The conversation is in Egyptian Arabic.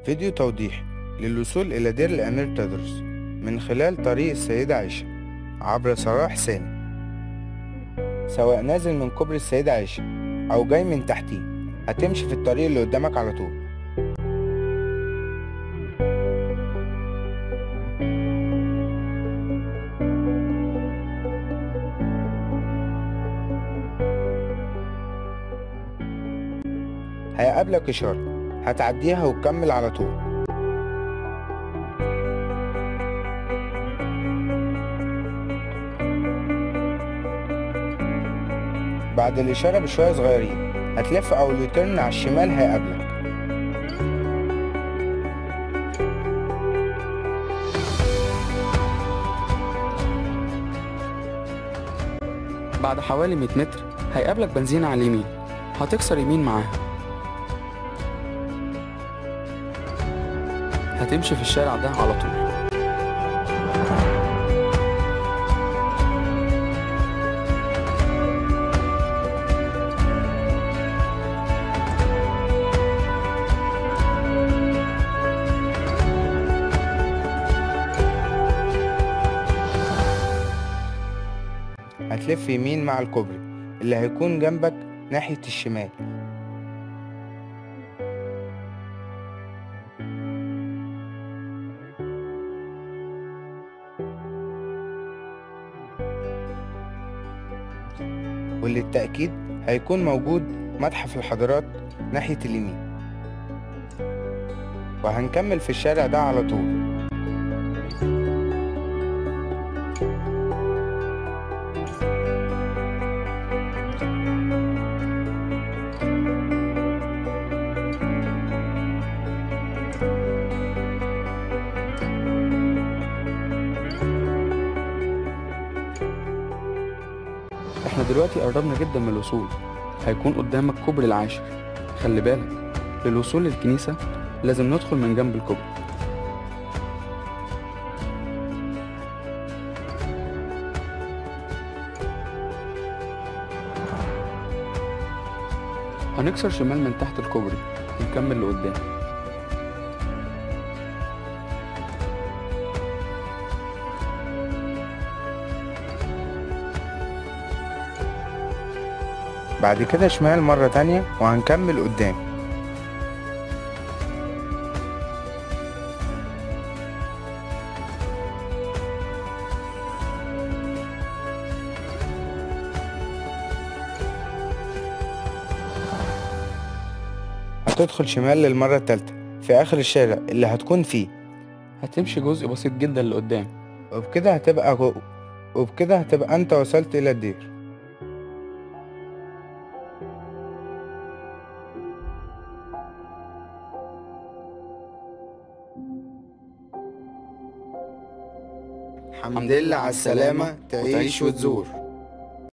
فيديو توضيحي للوصول إلى دير الأمير تدرس من خلال طريق السيدة عائشة عبر صلاح سالم سواء نازل من كوبري السيدة عائشة أو جاي من تحتيه هتمشي في الطريق اللي قدامك على طول هيقابلك إشارة هتعديها وتكمل على طول بعد الإشارة بشوية صغيرين هتلف أو اليوتيرن على الشمال هيقابلك بعد حوالي 100 متر هيقابلك بنزينة على اليمين هتكسر يمين معاها هتمشي في الشارع ده على طول هتلف يمين مع الكوبري اللي هيكون جنبك ناحية الشمال وللتأكيد هيكون موجود متحف الحضارات ناحية اليمين وهنكمل في الشارع ده على طول احنا دلوقتي قربنا جدا من الوصول هيكون قدامك كوبري العاشر خلي بالك للوصول للكنيسة لازم ندخل من جنب الكوبري هنكسر شمال من تحت الكوبري ونكمل لقدام بعد كده شمال مرة تانية وهنكمل قدام هتدخل شمال للمرة التالتة في آخر الشارع اللي هتكون فيه هتمشي جزء بسيط جدا لقدام وبكده هتبقى جو... وبكده هتبقى انت وصلت الى الدير الحمد لله على السلامة تعيش وتزور